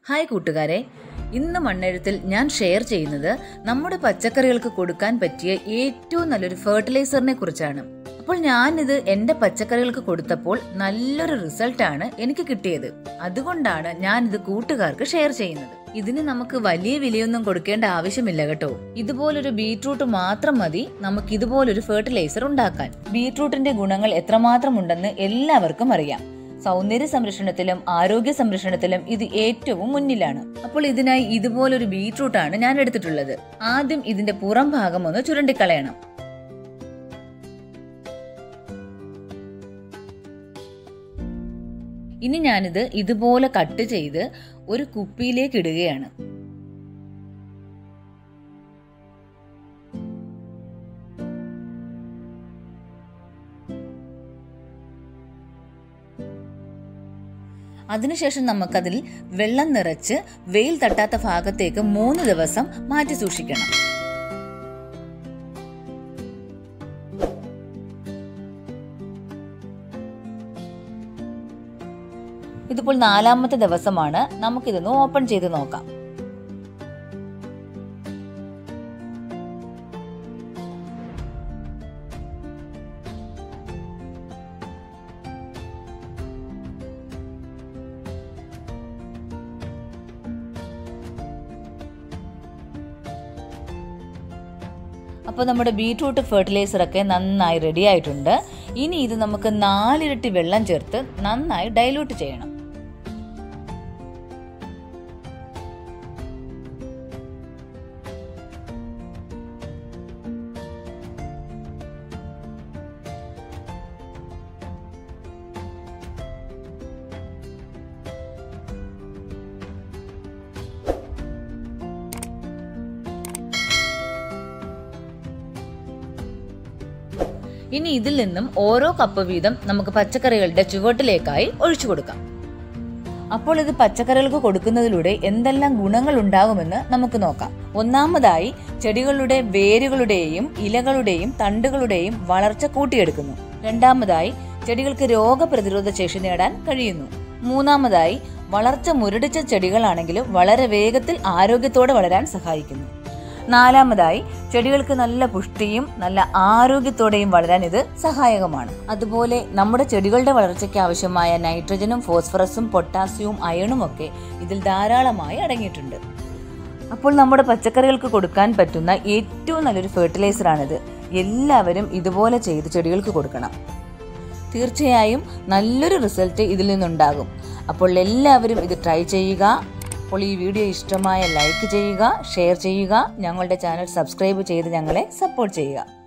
hi കൂട്ടുകാരെ ഇന്ന് മണ്ണെഴുത്തിൽ ഞാൻ ഷെയർ ചെയ്യുന്നത് നമ്മുടെ പച്ചക്കറികൾക്ക് കൊടുക്കാൻ പറ്റിയ ഏറ്റവും നല്ലൊരു ഫെർട്ടിലൈസറിനെ കുറിച്ചാണ് അപ്പോൾ ഞാനിത് എൻ്റെ പച്ചക്കറികൾക്ക് കൊടുത്തപ്പോൾ നല്ലൊരു റിസൾട്ടാണ് എനിക്ക് കിട്ടിയത് അതുകൊണ്ടാണ് ഞാൻ ഇത് കൂട്ടുകാർക്ക് ഷെയർ ചെയ്യുന്നത് ഇതിന് നമുക്ക് വലിയ വിലയൊന്നും കൊടുക്കേണ്ട ആവശ്യമില്ല കേട്ടോ ഇതുപോലൊരു ബീട്രൂട്ട് മാത്രം മതി നമുക്ക് ഇതുപോലൊരു ഫെർട്ടിലൈസർ ഉണ്ടാക്കാൻ ബീട്രൂട്ടിന്റെ ഗുണങ്ങൾ എത്രമാത്രം ഉണ്ടെന്ന് എല്ലാവർക്കും അറിയാം സൗന്ദര്യ സംരക്ഷണത്തിലും ആരോഗ്യ സംരക്ഷണത്തിലും ഇത് ഏറ്റവും മുന്നിലാണ് അപ്പോൾ ഇതിനായി ഇതുപോലൊരു ബീട്രൂട്ടാണ് ഞാൻ എടുത്തിട്ടുള്ളത് ആദ്യം ഇതിന്റെ പുറം ഭാഗം ഒന്ന് ചുരണ്ടിക്കളയണം ഇനി ഞാനിത് ഇതുപോലെ കട്ട് ചെയ്ത് ഒരു കുപ്പിയിലേക്ക് ഇടുകയാണ് അതിനുശേഷം നമുക്കതിൽ വെള്ളം നിറച്ച് വെയിൽ തട്ടാത്ത ഭാഗത്തേക്ക് മൂന്ന് ദിവസം മാറ്റി സൂക്ഷിക്കണം ഇതിപ്പോൾ നാലാമത്തെ ദിവസമാണ് നമുക്കിതൊന്ന് ഓപ്പൺ ചെയ്ത് നോക്കാം അപ്പോൾ നമ്മുടെ ബീട്രൂട്ട് ഫെർട്ടിലൈസർ ഒക്കെ നന്നായി റെഡി ആയിട്ടുണ്ട് ഇനി ഇത് നമുക്ക് നാലിരട്ടി വെള്ളം ചേർത്ത് നന്നായി ഡൈലൂട്ട് ചെയ്യണം ഇനി ഇതിൽ നിന്നും ഓരോ കപ്പ് വീതം നമുക്ക് പച്ചക്കറികളുടെ ചുവട്ടിലേക്കായി ഒഴിച്ചു കൊടുക്കാം അപ്പോൾ ഇത് പച്ചക്കറികൾക്ക് കൊടുക്കുന്നതിലൂടെ എന്തെല്ലാം ഗുണങ്ങൾ ഉണ്ടാകുമെന്ന് നമുക്ക് നോക്കാം ഒന്നാമതായി ചെടികളുടെ വേരുകളുടെയും ഇലകളുടെയും തണ്ടുകളുടെയും വളർച്ച കൂട്ടിയെടുക്കുന്നു രണ്ടാമതായി ചെടികൾക്ക് രോഗപ്രതിരോധ ശേഷി നേടാൻ കഴിയുന്നു മൂന്നാമതായി വളർച്ച മുരടിച്ച ചെടികളാണെങ്കിലും വളരെ വേഗത്തിൽ ആരോഗ്യത്തോടെ വളരാൻ സഹായിക്കുന്നു നാലാമതായി ചെടികൾക്ക് നല്ല പുഷ്ടിയും നല്ല ആരോഗ്യത്തോടെയും വളരാൻ ഇത് സഹായകമാണ് അതുപോലെ നമ്മുടെ ചെടികളുടെ വളർച്ചയ്ക്ക് ആവശ്യമായ നൈട്രജനും ഫോസ്ഫറസും പൊട്ടാസ്യവും അയണും ഒക്കെ ഇതിൽ ധാരാളമായി അടങ്ങിയിട്ടുണ്ട് അപ്പോൾ നമ്മുടെ പച്ചക്കറികൾക്ക് കൊടുക്കാൻ പറ്റുന്ന ഏറ്റവും നല്ലൊരു ഫെർട്ടിലൈസറാണിത് എല്ലാവരും ഇതുപോലെ ചെയ്ത് ചെടികൾക്ക് കൊടുക്കണം തീർച്ചയായും നല്ലൊരു റിസൾട്ട് ഇതിൽ നിന്നുണ്ടാകും അപ്പോൾ എല്ലാവരും ഇത് ട്രൈ ചെയ്യുക അപ്പോൾ ഈ വീഡിയോ ഇഷ്ടമായ ലൈക്ക് ചെയ്യുക ഷെയർ ചെയ്യുക ഞങ്ങളുടെ ചാനൽ സബ്സ്ക്രൈബ് ചെയ്ത് ഞങ്ങളെ സപ്പോർട്ട് ചെയ്യുക